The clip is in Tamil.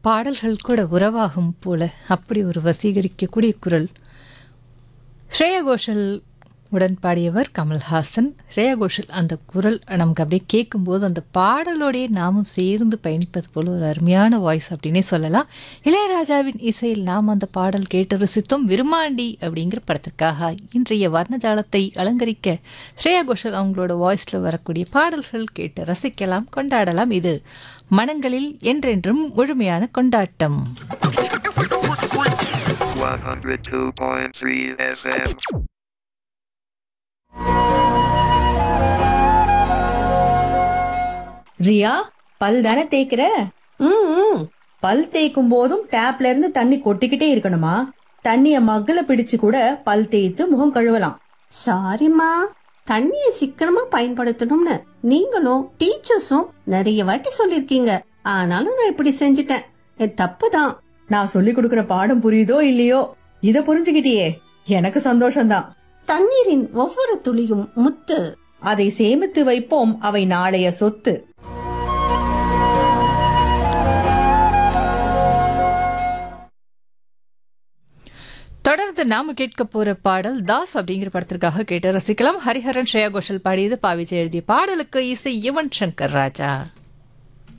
பாடல்கள் கூட உறவாகும் போல அப்படி ஒரு வசீகரிக்கக்கூடிய குரல் ஸ்ரேயா கோஷல் உடன் பாடியவர் கமல்ஹாசன் ஸ்ரேயா கோஷல் அந்த குரல் நமக்கு அப்படியே கேட்கும்போது அந்த பாடலோடைய நாமும் சேர்ந்து பயணிப்பது போல ஒரு அருமையான வாய்ஸ் அப்படின்னே சொல்லலாம் இளையராஜாவின் இசையில் நாம் அந்த பாடல் கேட்டு ரசித்தோம் விருமாண்டி அப்படிங்கிற படத்திற்காக இன்றைய வர்ணஜாலத்தை அலங்கரிக்க ஸ்ரேயா கோஷல் அவங்களோட வாய்ஸில் வரக்கூடிய பாடல்கள் கேட்டு ரசிக்கலாம் கொண்டாடலாம் இது மனங்களில் என்றென்றும் முழுமையான கொண்டாட்டம் 102.3 FM. ரியா பல் தானே தேய்க்கிற ம் பல் தேய்க்கும் போதும் டேப்ல இருந்து தண்ணி கொட்டிக்கிட்டே இருக்கணுமா தண்ணிய மக்குல பிடிச்சு கூட பல் தேய்த்து முகம் கழுவலாம் சாரிம்மா தண்ணியை சிக்கனமா பயன்படுத்தணும்னு நீங்களும் டீச்சர்ஸும் நிறைய வாட்டி சொல்லிருக்கீங்க ஆனாலும் நான் இப்படி செஞ்சிட்டேன் என் தப்பு தான் நான் சொல்லி கொடுக்கிற பாடம் புரியுதோ இல்லையோ இத புரிஞ்சுக்கிட்டியே எனக்கு சந்தோஷம்தான் தண்ணீரின் ஒவ்வொரு துளியும் முத்து அதை சேமித்து வைப்போம் அவை நாளைய சொத்து தொடர்ந்து நாம கேட்க போற பாடல் தாஸ் அப்படிங்கிற படத்திற்காக கேட்டு ரசிக்கலாம் ஹரிஹரன் ஸ்ரேயா கோஷல் பாடியது பாவிஜய் எழுதிய பாடலுக்கு இசை யுவன் சங்கர் ராஜா